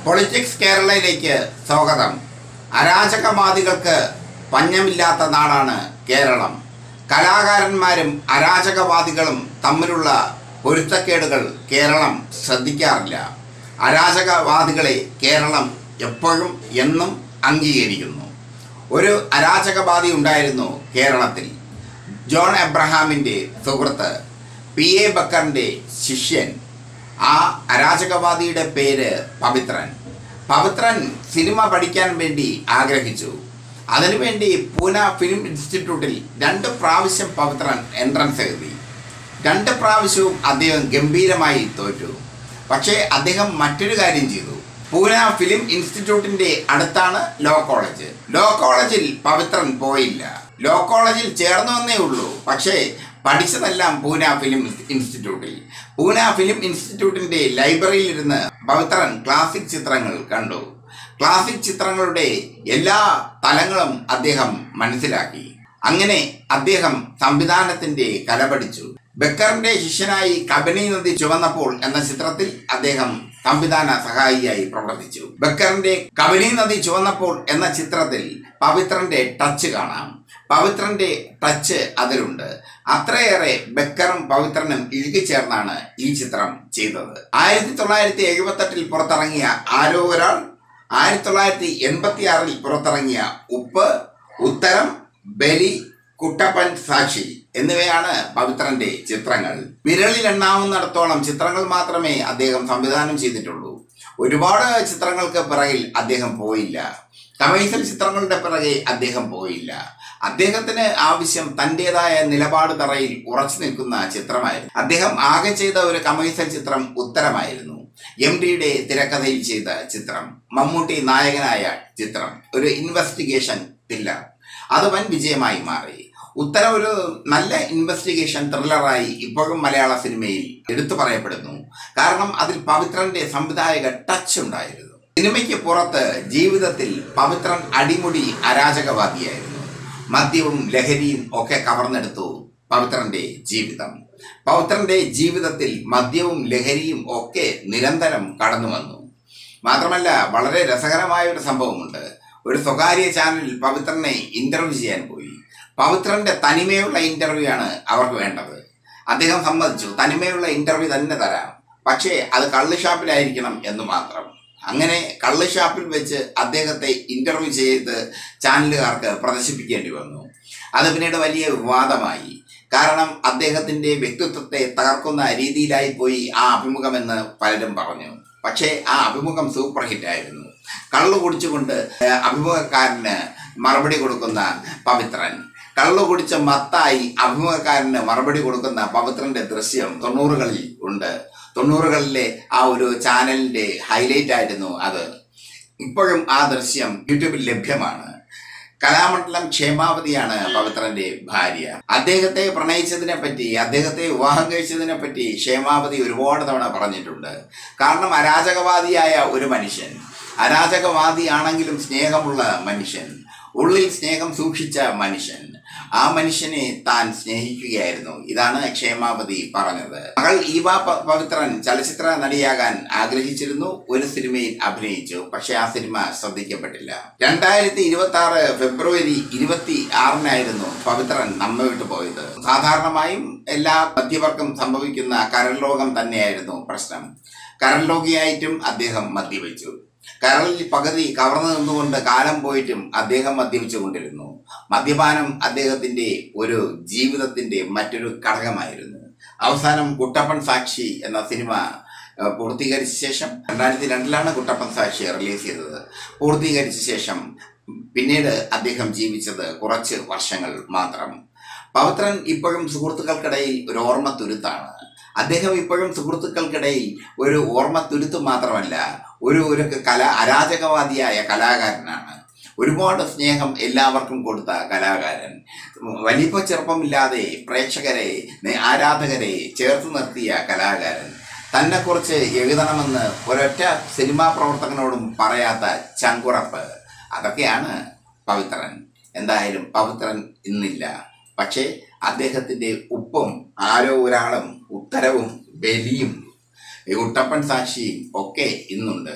politics കേരളയിലേക്ക് സ്വാഗതം അരാജകവാദികൾക്ക് പഞ്ഞമില്ലാത്ത നാടാണ് കേരളം കലാകാരന്മാരും അരാജകവാദികളും തമ്മിലുള്ള പൊരുത്തക്കേടുകൾ കേരളം ശ്രദ്ധിക്കാറില്ല അരാജകവാദികളെ കേരളം എപ്പോഴും എന്നും അംഗീകരിക്കുന്നു ഒരു അരാജകവാദി ഉണ്ടായിരുന്നു കേരളത്തിൽ ജോൺ എബ്രഹാമിൻ്റെ സുഹൃത്ത് പി എ ബക്കറിൻ്റെ ശിഷ്യൻ ആ അരാജകവാദിയുടെ പേര് പവിത്രൻ പവിത്രൻ സിനിമ പഠിക്കാൻ വേണ്ടി ആഗ്രഹിച്ചു അതിനുവേണ്ടി പൂന ഫിലിം ഇൻസ്റ്റിറ്റ്യൂട്ടിൽ രണ്ട് പ്രാവശ്യം പവിത്രൻ എൻട്രൻസ് എഴുതി രണ്ട് പ്രാവശ്യവും അദ്ദേഹം ഗംഭീരമായി തോറ്റു പക്ഷേ അദ്ദേഹം മറ്റൊരു കാര്യം ചെയ്തു പൂന ഫിലിം ഇൻസ്റ്റിറ്റ്യൂട്ടിന്റെ അടുത്താണ് ലോ കോളേജ് ലോ കോളേജിൽ പവിത്രൻ പോയില്ല ലോ കോളേജിൽ ചേർന്നുവെന്നേ ഉള്ളൂ പക്ഷേ പഠിച്ചതെല്ലാം പൂന ഫിലിം ഇൻസ്റ്റിറ്റ്യൂട്ടിൽ പൂന ഫിലിം ഇൻസ്റ്റിറ്റ്യൂട്ടിന്റെ ലൈബ്രറിയിൽ ഇരുന്ന് പവിത്രൻ ക്ലാസിക് ചിത്രങ്ങൾ കണ്ടു ക്ലാസിക് ചിത്രങ്ങളുടെ എല്ലാ തലങ്ങളും അദ്ദേഹം മനസ്സിലാക്കി അങ്ങനെ അദ്ദേഹം സംവിധാനത്തിന്റെ കല പഠിച്ചു ബക്കറിന്റെ ശിഷ്യനായി കബനി നദി ചുവന്നപ്പോൾ എന്ന ചിത്രത്തിൽ അദ്ദേഹം സംവിധാന സഹായിയായി പ്രവർത്തിച്ചു ബക്കറിന്റെ കബനി നദി ചുവന്നപ്പോൾ എന്ന ചിത്രത്തിൽ പവിത്രന്റെ ടച്ച് കാണാം പവിത്രന്റെ ടച്ച് അതിലുണ്ട് അത്രയേറെ ബക്കറും പവിത്രനും ഇഴുകിച്ചേർന്നാണ് ഈ ചിത്രം ചെയ്തത് ആയിരത്തി തൊള്ളായിരത്തി എഴുപത്തെട്ടിൽ പുറത്തിറങ്ങിയ ആരോ ഒരാൾ ആയിരത്തി തൊള്ളായിരത്തി എൺപത്തി ആറിൽ പുറത്തിറങ്ങിയ ഉപ്പ് ഉത്തരം ബലി കുട്ടപ്പൻ സാക്ഷി എന്നിവയാണ് പവിത്രന്റെ ചിത്രങ്ങൾ വിരളിൽ എണ്ണാവുന്നിടത്തോളം ചിത്രങ്ങൾ മാത്രമേ അദ്ദേഹം സംവിധാനം ചെയ്തിട്ടുള്ളൂ ഒരുപാട് ചിത്രങ്ങൾക്ക് പിറകിൽ അദ്ദേഹം പോയില്ല കമേഴ്സ്യൽ ചിത്രങ്ങളുടെ പിറകെ അദ്ദേഹം പോയില്ല അദ്ദേഹത്തിന് ആവശ്യം തൻ്റെതായ നിലപാട് തറയിൽ ഉറച്ചു നിൽക്കുന്ന ചിത്രമായിരുന്നു അദ്ദേഹം ആകെ ചെയ്ത ഒരു കമേഴ്സ്യൽ ചിത്രം ഉത്തരമായിരുന്നു എം ഡിയുടെ തിരക്കഥയിൽ ചെയ്ത ചിത്രം മമ്മൂട്ടി നായകനായ ചിത്രം ഒരു ഇൻവെസ്റ്റിഗേഷൻ ത്രില്ലർ അത് വൻ വിജയമായി മാറി ഉത്തരം ഒരു നല്ല ഇൻവെസ്റ്റിഗേഷൻ ത്രില്ലറായി ഇപ്പോഴും മലയാള സിനിമയിൽ എടുത്തു പറയപ്പെടുന്നു കാരണം അതിൽ പവിത്രന്റെ സംവിധായക ടച്ച് ഉണ്ടായിരുന്നു സിനിമയ്ക്ക് പുറത്ത് ജീവിതത്തിൽ പവിത്രൻ അടിമുടി അരാജകവാദിയായിരുന്നു മദ്യവും ലഹരിയും ഒക്കെ കവർന്നെടുത്തു പവിത്രന്റെ ജീവിതം പവിത്രന്റെ ജീവിതത്തിൽ മദ്യവും ലഹരിയും ഒക്കെ നിരന്തരം കടന്നു വന്നു മാത്രമല്ല വളരെ രസകരമായ ഒരു സംഭവമുണ്ട് ഒരു സ്വകാര്യ ചാനലിൽ പവിത്രനെ ഇന്റർവ്യൂ ചെയ്യാൻ പോയി പവിത്രന്റെ തനിമയുള്ള ഇന്റർവ്യൂ ആണ് അവർക്ക് വേണ്ടത് അദ്ദേഹം സമ്മതിച്ചു തനിമയുള്ള ഇന്റർവ്യൂ തന്നെ തരാം പക്ഷേ അത് കള്ള് ഷാപ്പിലായിരിക്കണം എന്ന് മാത്രം അങ്ങനെ കള്ള് ഷാപ്പിൽ വെച്ച് അദ്ദേഹത്തെ ഇന്റർവ്യൂ ചെയ്ത് ചാനലുകാർക്ക് പ്രദർശിപ്പിക്കേണ്ടി വന്നു അത് പിന്നീട് വലിയ വിവാദമായി കാരണം അദ്ദേഹത്തിന്റെ വ്യക്തിത്വത്തെ തകർക്കുന്ന രീതിയിലായി പോയി ആ അഭിമുഖമെന്ന് പലരും പറഞ്ഞു പക്ഷേ ആ അഭിമുഖം സൂപ്പർ ഹിറ്റ് ആയിരുന്നു കള്ളു കുടിച്ചുകൊണ്ട് ഏഹ്, അഭിമുഖക്കാരന് മറുപടി കൊടുക്കുന്ന പവിത്രൻ കള്ളു കുടിച്ച മത്തായി അഭിമുഖക്കാരന് മറുപടി കൊടുക്കുന്ന പവിത്രന്റെ ദൃശ്യം തൊണ്ണൂറുകളിൽ ഉണ്ട് തൊണ്ണൂറുകളിലെ ആ ഒരു ചാനലിന്റെ ഹൈലൈറ്റ് ആയിരുന്നു അത് ഇപ്പോഴും ആ ദൃശ്യം യൂട്യൂബിൽ ലഭ്യമാണ് കലാമണ്ഡലം ക്ഷേമാവതിയാണ് പവിത്രന്റെ ഭാര്യ അദ്ദേഹത്തെ പ്രണയിച്ചതിനെ പറ്റി അദ്ദേഹത്തെ വിവാഹം കഴിച്ചതിനെ പറ്റി ക്ഷേമാവതി ഒരുപാട് തവണ പറഞ്ഞിട്ടുണ്ട് കാരണം അരാജകവാദിയായ ഒരു മനുഷ്യൻ അരാജകവാദിയാണെങ്കിലും സ്നേഹമുള്ള മനുഷ്യൻ ഉള്ളിൽ സ്നേഹം സൂക്ഷിച്ച മനുഷ്യൻ ആ മനുഷ്യനെ താൻ സ്നേഹിക്കുകയായിരുന്നു ഇതാണ് ക്ഷേമാവതി പറഞ്ഞത് മകൾ ഈവ പ- പവിത്രൻ ചലച്ചിത്ര നടിയാകാൻ ആഗ്രഹിച്ചിരുന്നു ഒരു സിനിമയിൽ അഭിനയിച്ചു പക്ഷെ ആ സിനിമ ശ്രദ്ധിക്കപ്പെട്ടില്ല രണ്ടായിരത്തി ഇരുപത്തി ആറ് ഫെബ്രുവരി ഇരുപത്തി ആറിനായിരുന്നു പവിത്രൻ നമ്മ വിട്ടു പോയത് സാധാരണമായും എല്ലാ മദ്യവർക്കും സംഭവിക്കുന്ന കരൾ രോഗം തന്നെയായിരുന്നു പ്രശ്നം കരൾ രോഗിയായിട്ടും അദ്ദേഹം മദ്യപിച്ചു കരളിൽ പകുതി കവർന്നു നിന്നുകൊണ്ട് കാലം പോയിട്ടും അദ്ദേഹം മദ്യപിച്ചു കൊണ്ടിരുന്നു മദ്യപാനം അദ്ദേഹത്തിന്റെ ഒരു ജീവിതത്തിന്റെ മറ്റൊരു ഘടകമായിരുന്നു അവസാനം കുട്ടപ്പൻ സാക്ഷി എന്ന സിനിമ ഏഹ്, പൂർത്തീകരിച്ച ശേഷം രണ്ടായിരത്തി രണ്ടിലാണ് കുട്ടപ്പൻ സാക്ഷി റിലീസ് ചെയ്തത് പൂർത്തീകരിച്ച ശേഷം പിന്നീട് അദ്ദേഹം ജീവിച്ചത് കുറച്ച് വർഷങ്ങൾ മാത്രം പവിത്രൻ ഇപ്പോഴും സുഹൃത്തുക്കൾക്കിടയിൽ ഒരു ഓർമ്മ തുരുത്താണ് അദ്ദേഹം ഇപ്പോഴും സുഹൃത്തുക്കൾക്കിടയിൽ ഒരു ഓർമ്മ തുരുത്ത് മാത്രമല്ല ഒരു ഒരു കല അരാജകവാദിയായ കലാകാരനാണ് ഒരുപാട് സ്നേഹം എല്ലാവർക്കും കൊടുത്ത കലാകാരൻ വലിപ്പ ചെറുപ്പമില്ലാതെ പ്രേക്ഷകരെ നെ- ആരാധകരെ ചേർത്ത് നിർത്തിയ കലാകാരൻ തന്നെക്കുറിച്ച് എഴുതണമെന്ന് ഒരൊറ്റ സിനിമാ പ്രവർത്തകനോടും പറയാത്ത ചങ്കുറപ്പ് അതൊക്കെയാണ് പവിത്രൻ എന്തായാലും പവിത്രൻ ഇന്നില്ല പക്ഷേ അദ്ദേഹത്തിൻ്റെ ഉപ്പും ആരോ ഒരാളും ഉത്തരവും ബലിയും ഈ കുട്ടപ്പൻ സാക്ഷിയും ഒക്കെ ഇന്നുണ്ട്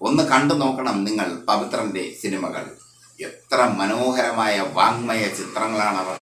ഒന്ന് കണ്ടു നോക്കണം നിങ്ങൾ പവിത്രന്റെ സിനിമകൾ എത്ര മനോഹരമായ വാങ്മയ ചിത്രങ്ങളാണ് അവർ